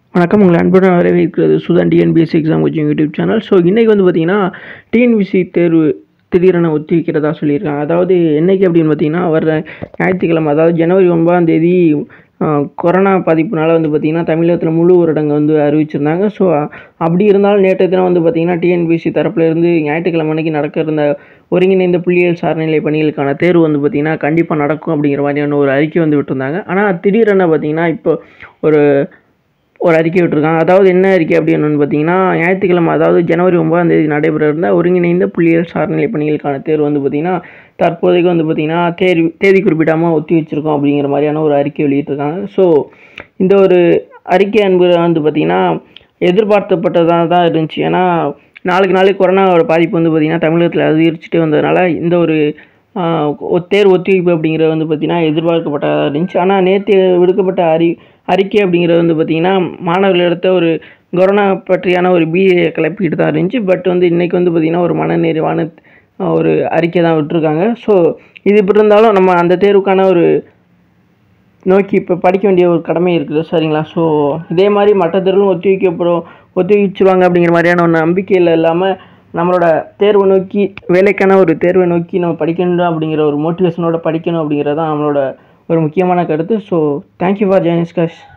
வணக்கம் உங்களை அன்புடன் வரவேற்கிறது Sudhan TNPSC exam coaching YouTube channel so இன்றைக்கி வந்து பார்த்திங்கன்னா டிஎன்பிசி தேர்வு திடீரென ஒத்தி வைக்கிறதா சொல்லியிருக்காங்க அதாவது என்னைக்கு அப்படின்னு பார்த்தீங்கன்னா வர்ற ஞாயிற்றுக்கிழமை அதாவது ஜனவரி ஒன்பதாம் தேதி ஆஹ், கொரோனா பாதிப்புனால வந்து பார்த்திங்கன்னா தமிழகத்தில் முழு ஊரடங்கு வந்து அறிவிச்சிருந்தாங்க ஸோ அப்படி இருந்தாலும் நேற்று தினம் வந்து பார்த்திங்கன்னா டிஎன்பிசி தரப்புலேருந்து ஞாயிற்றுக்கிழமை அன்னைக்கு நடக்க இருந்த ஒருங்கிணைந்த புள்ளியியல் சார்நிலை பணிகளுக்கான தேர்வு வந்து பார்த்திங்கன்னா கண்டிப்பாக நடக்கும் அப்படிங்கிற மாதிரியான ஒரு அறிக்கை வந்து விட்டுருந்தாங்க ஆனால் திடீரென பார்த்திங்கன்னா இப்போ ஒரு ஒரு அறிக்கை விட்டுருக்காங்க அதாவது என்ன அறிக்கை அப்படின்னு பார்த்தீங்கன்னா ஞாயிற்றுக்கிழமை அதாவது ஜனவரி ஒன்பதாம் தேதி நடைபெற இருந்த ஒருங்கிணைந்த புள்ளியியல் சார்நிலை பணிகளுக்கான தேர்வு வந்து பார்த்திங்கன்னா தற்போதைக்கு வந்து பார்த்திங்கன்னா தேர்வு தேதி குறிப்பிடாமல் ஒத்தி வச்சிருக்கோம் அப்படிங்கிற மாதிரியான ஒரு அறிக்கை வெளியிட்டிருக்காங்க ஸோ இந்த ஒரு அறிக்கை என்பது வந்து பார்த்திங்கன்னா எதிர்பார்க்கப்பட்டதாக தான் இருந்துச்சு ஏன்னா நாளுக்கு நாளைக்கு கொரோனாவோட பாதிப்பு வந்து பார்த்திங்கன்னா தமிழகத்தில் அதிகரிச்சுட்டே வந்ததுனால இந்த ஒரு ஆஹ், ஒ- தேர்வு ஒத்திவைப்பு அப்படிங்கிறது வந்து பார்த்திங்கன்னா எதிர்பார்க்கப்பட்டதாக இருந்துச்சு ஆனால் நேற்று விடுக்கப்பட்ட அறி அறிக்கை அப்படிங்கிறது வந்து பார்த்திங்கன்னா மாணவர்களிடத்த ஒரு கொரோனா பற்றியான ஒரு பீதியை கிளப்பிட்டு தான் இருந்துச்சு பட் வந்து இன்றைக்கி வந்து பார்த்திங்கன்னா ஒரு மனநிறைவான ஆஹ், ஒரு அறிக்கை தான் விட்டுருக்காங்க ஸோ இது இப்படி இருந்தாலும் நம்ம அந்த தேர்வுக்கான ஒரு நோக்கி இப்போ படிக்க வேண்டிய ஒரு கடமை இருக்குது சரிங்களா ஸோ இதே மாதிரி மற்ற தேர்வும் ஒத்தி வைக்கப்படும் ஒத்தி வச்சிருவாங்க அப்படிங்கிற மாதிரியான ஒரு நம்பிக்கையில் இல்லாமல் நம்மளோட தேர்வை நோக்கி வேலைக்கான ஒரு தேர்வை நோக்கி நம்ம படிக்கணும் அப்படிங்கிற ஒரு மோட்டிவேஷனோட படிக்கணும் அப்படிங்கிறது தான் நம்மளோட ஒரு முக்கியமான கருத்து so thank you for joins cash